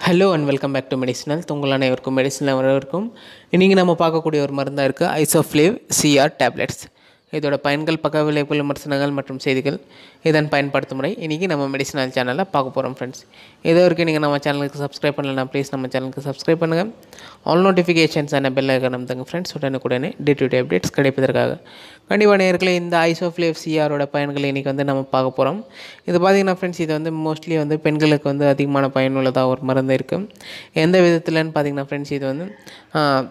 hello and welcome back to medicinal உங்கள் அனைவருக்கும் medicinal வரவிருக்கும் இன்றைக்கி நம்ம பார்க்கக்கூடிய ஒரு மருந்தாக இருக்குது ஐசோஃப்ளேவ் சிஆர் டேப்லெட்ஸ் இதோட பயன்கள் பக்க விளைவுகள் விமர்சனங்கள் மற்றும் செய்திகள் இதன் பயன்படுத்தும் முறை இன்றைக்கி நம்ம மெடிசினல் சேனலில் பார்க்க போகிறோம் ஃப்ரெண்ட்ஸ் இது வரைக்கும் நீங்கள் நம்ம சேனலுக்கு சப்ஸ்கிரைப் பண்ணலன்னா ப்ளீஸ் நம்ம சேனலுக்கு சப்ஸ்கிரைப் பண்ணுங்கள் all notifications and bell icon தங்க ஃப்ரெண்ட்ஸ் உடனுக்குடனே டே டு டே அப்டேட்ஸ் கிடைப்பதற்காக கண்டிப்பாக நேர்களே இந்த ஐசோஃப்ளேவ் சிஆரோட பயன்கள் இன்றைக்கி வந்து நம்ம பார்க்க போகிறோம் இது பார்த்திங்கன்னா ஃப்ரெண்ட்ஸ் இது வந்து மோஸ்ட்லி வந்து பெண்களுக்கு வந்து அதிகமான பயனுள்ளதாக ஒரு மருந்து இருக்குது எந்த விதத்தில்னு பார்த்திங்கன்னா ஃப்ரெண்ட்ஸ் இது வந்து ஆஹ்,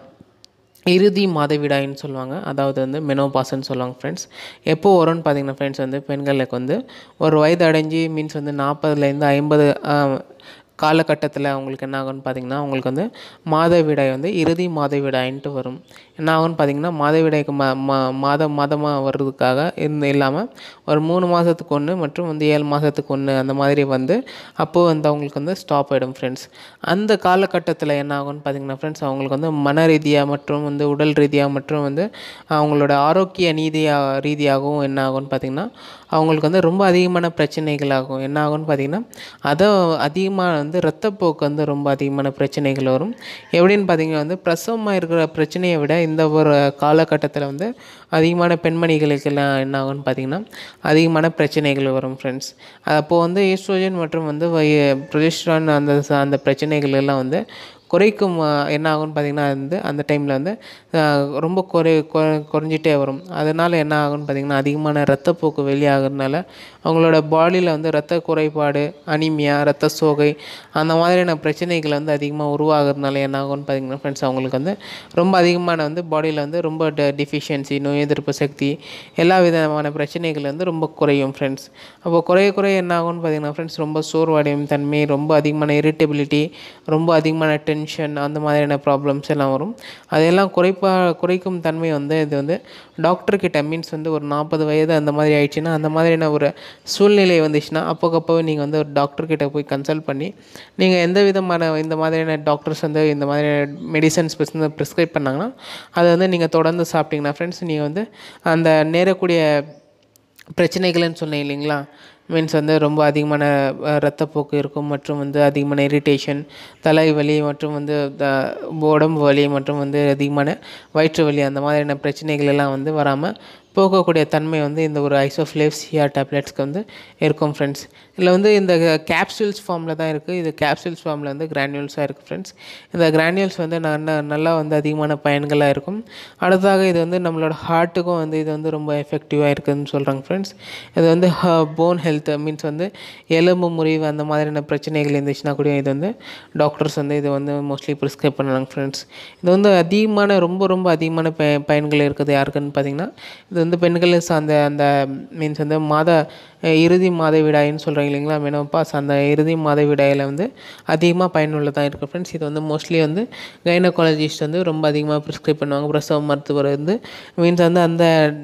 இறுதி மாதவிடாயின்னு சொல்லுவாங்க அதாவது வந்து மெனோபாஸ்ன்னு சொல்லுவாங்க ஃப்ரெண்ட்ஸ் எப்போ வரும்னு பார்த்தீங்கன்னா ஃப்ரெண்ட்ஸ் வந்து பெண்களுக்கு வந்து ஒரு வயது அடைஞ்சு மீன்ஸ் வந்து நாற்பதுலேருந்து ஐம்பது காலகட்டத்தில் அவங்களுக்கு என்ன ஆகும்னு பார்த்தீங்கன்னா அவங்களுக்கு வந்து மாதவிடாய் வந்து இறுதி மாதவிடாயின்ட்டு வரும் என்ன ஆகும்னு பார்த்தீங்கன்னா மாதவிடாய்க்கு மா மா மாதம் மாதமாக வர்றதுக்காக இருந்து இல்லாமல் ஒரு மூணு மாதத்துக்கு ஒன்று மற்றும் வந்து ஏழு மாதத்துக்கு ஒன்று அந்த மாதிரி வந்து அப்போது வந்து அவங்களுக்கு வந்து ஸ்டாப் ஆகிடும் ஃப்ரெண்ட்ஸ் அந்த காலகட்டத்தில் என்ன ஆகும்னு பார்த்தீங்கன்னா ஃப்ரெண்ட்ஸ் அவங்களுக்கு வந்து மன ரீதியாக மற்றும் வந்து உடல் ரீதியாக மற்றும் வந்து அவங்களோட ஆரோக்கிய நீதியாக ரீதியாகவும் என்ன ஆகும்னு பார்த்தீங்கன்னா அவங்களுக்கு வந்து ரொம்ப அதிகமான பிரச்சனைகள் ஆகும் என்ன ஆகும்னு பார்த்தீங்கன்னா அதை அதிகமாக வந்து ரத்தப்போக்கு வந்து ரொம்ப அதிகமான பிரச்சனைகள் வரும் எப்படின்னு பார்த்தீங்கன்னா வந்து பிரசவமாக இருக்கிற பிரச்சனையை விட இந்த ஒரு காலகட்டத்தில் வந்து அதிகமான பெண்மணிகளுக்கெல்லாம் என்ன ஆகும்னு பார்த்தீங்கன்னா அதிகமான பிரச்சனைகள் வரும் ஃப்ரெண்ட்ஸ் அப்போது வந்து ஈஸ்ட்ரோஜன் மற்றும் வந்து ப்ரொஜெஸ்ட்ரான் அந்த ச- அந்த பிரச்சனைகள் எல்லாம் வந்து குறைக்கும் அஹ், என்ன ஆகும்னு பார்த்தீங்கன்னா வந்து அந்த டைமில் வந்து அஹ், ரொம்ப குறை குறை- குறைஞ்சிட்டே வரும் அதனால் என்ன ஆகும்னு பார்த்தீங்கன்னா அதிகமான ரத்தப்போக்கு வெளியாகிறதுனால அவங்களோட பாடியில் வந்து ரத்த குறைபாடு அனிமியா ரத்த சோகை அந்த மாதிரியான பிரச்சனைகள் வந்து அதிகமாக உருவாகிறதுனால என்ன ஆகும்னு பார்த்தீங்கன்னா ஃப்ரெண்ட்ஸ் அவங்களுக்கு வந்து ரொம்ப அதிகமான வந்து பாடியில் வந்து ரொம்ப ட டிஃபிஷியன்சி நோய் எதிர்ப்பு சக்தி எல்லா விதமான பிரச்சனைகள் வந்து ரொம்ப குறையும் ஃப்ரெண்ட்ஸ் அப்போ குறைய குறைய என்ன ஆகும்னு பார்த்தீங்கன்னா ஃப்ரெண்ட்ஸ் ரொம்ப சோர்வடையும் தன்மை ரொம்ப அதிகமான இரிட்டபிலிட்டி ரொம்ப அதிகமான டென்ஷன் அந்த மாதிரியான ப்ராப்ளம்ஸ் எல்லாம் வரும் அதையெல்லாம் குறைப்பா குறைக்கும் தன்மை வந்து இது வந்து டாக்டர் கிட்ட மீன்ஸ் வந்து ஒரு நாற்பது வயது அந்த மாதிரி ஆயிடுச்சுன்னா அந்த மாதிரியான ஒரு சூழ்நிலை வந்துச்சுன்னா அப்போக்கப்போ நீங்கள் வந்து ஒரு டாக்டர் கிட்ட போய் கன்சல்ட் பண்ணி நீங்கள் எந்த விதமான இந்த மாதிரியான டாக்டர்ஸ் வந்து இந்த மாதிரியான மெடிசன்ஸ் வந்து ப்ரிஸ்கிரைப் பண்ணாங்கன்னா அதை வந்து நீங்கள் தொடர்ந்து சாப்பிட்டீங்கன்னா ஃப்ரெண்ட்ஸ் நீங்கள் வந்து அந்த நேரக்கூடிய பிரச்சனைகள்னு சொன்னேன் இல்லைங்களா மீன்ஸ் வந்து ரொம்ப அதிகமான அஹ், ரத்தப்போக்கு இருக்கும் மற்றும் வந்து அதிகமான இரிட்டேஷன் தலைவலி மற்றும் வந்து த- உடம்பு வலி மற்றும் வந்து அதிகமான வயிற்று வலி அந்த மாதிரியான பிரச்சனைகள் எல்லாம் வந்து வராமல் போகக்கூடிய தன்மை வந்து இந்த ஒரு ஐசோஃப்ளேவ் சிஆர் டேப்லெட்ஸ்க்கு வந்து இருக்கும் ஃப்ரெண்ட்ஸ் இதில் வந்து இந்த கேப்சூல்ஸ் ஃபார்மில் தான் இருக்குது இது கேப்சூல்ஸ் ஃபார்மில் வந்து கிரானியூல்ஸாக இருக்குது ஃப்ரெண்ட்ஸ் இந்த கிரானியூல்ஸ் வந்து நல்ல நல்லா வந்து அதிகமான பயன்களாக இருக்கும் அடுத்ததாக இது வந்து நம்மளோட ஹார்ட்டுக்கும் வந்து இது வந்து ரொம்ப எஃபெக்டிவாக இருக்குதுன்னு சொல்கிறாங்க ஃப்ரெண்ட்ஸ் இது வந்து போன் ஹெல்த் மீன்ஸ் வந்து எலும்பு முறிவு அந்த மாதிரியான பிரச்சனைகள் இருந்துச்சுன்னா கூட இது வந்து டாக்டர்ஸ் வந்து இது வந்து மோஸ்ட்லி ப்ரிஸ்கிரைப் பண்ணுறாங்க ஃப்ரெண்ட்ஸ் இது வந்து அதிகமான ரொம்ப ரொம்ப அதிகமான ப பயன்கள் இருக்குது யாருக்குன்னு பார்த்தீங்கன்னா இது வந்து பெண்களை சார்ந்த அந்த மீன்ஸ் வந்து மாத அஹ், இறுதி மாதவிடாயின்னு சொல்கிறாங்க இல்லைங்களா மெனோபாஸ் அந்த இறுதி மாதவிடாயில் வந்து அதிகமாக பயனுள்ளதாக இருக்குது ஃப்ரெண்ட்ஸ் இது வந்து மோஸ்ட்லி வந்து கைனகாலஜிஸ்ட் வந்து ரொம்ப அதிகமாக ப்ரிஸ்கிரைப் பண்ணுவாங்க பிரசவ மருத்துவர் வந்து மீன்ஸ் வந்து அந்த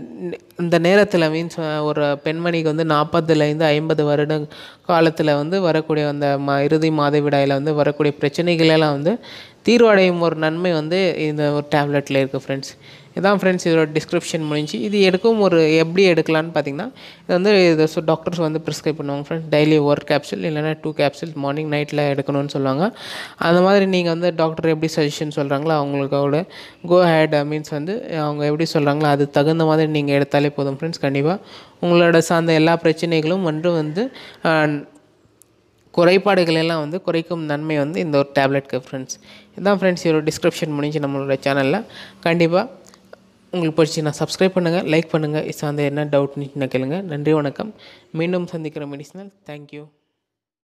இந்த நேரத்தில் மீன்ஸ் ஒரு பெண்மணிக்கு வந்து நாற்பதுலேருந்து ஐம்பது வருட காலத்தில் வந்து வரக்கூடிய அந்த ம இறுதி மாதவிடாயில் வந்து வரக்கூடிய பிரச்சனைகளெல்லாம் வந்து தீர்வடையும் ஒரு நன்மை வந்து இந்த ஒரு டேப்லெட்டில் இருக்குது ஃப்ரெண்ட்ஸ் இதான் ஃப்ரெண்ட்ஸ் இதோட டிஸ்கிரிப்ஷன் முடிஞ்சு இது எடுக்கும் ஒரு எப்படி எடுக்கலான்னு பார்த்தீங்கன்னா இது வந்து இது ஸோ டாக்டர்ஸ் வந்து ப்ரிஸ்கிரைப் பண்ணுவாங்க ஃப்ரெண்ட்ஸ் டெய்லி ஒரு கேப்சூல் இல்லைன்னா டூ கேப்சூல் மார்னிங் நைட்டில் எடுக்கணும்னு சொல்லுவாங்க அந்த மாதிரி நீங்கள் வந்து டாக்டர் எப்படி சஜஷன் சொல்கிறாங்களோ அவங்களுக்கோட கோ ஹேட் மீன்ஸ் வந்து அவங்க எப்படி சொல்கிறாங்களோ அது தகுந்த மாதிரி நீங்கள் எடுத்தாலே போதும் ஃப்ரெண்ட்ஸ் கண்டிப்பாக உங்களோட சார்ந்த எல்லா பிரச்சனைகளும் வந்து வந்து ஆஹ், குறைபாடுகள் எல்லாம் வந்து குறைக்கும் நன்மை வந்து இந்த ஒரு டேப்லெட்க்கு ஃப்ரெண்ட்ஸ் இதான் ஃப்ரெண்ட்ஸ் இதோட டிஸ்கிரிப்ஷன் முடிஞ்சு நம்மளோட சேனலில் கண்டிப்பாக உங்களுக்கு பிடிச்சி நான் சப்ஸ்கிரைப் பண்ணுங்கள் லைக் பண்ணுங்கள் சார்ந்த என்ன டவுட்னு கேளுங்க நன்றி வணக்கம் மீண்டும் சந்திக்கிற மெடிசனல் தேங்க்யூ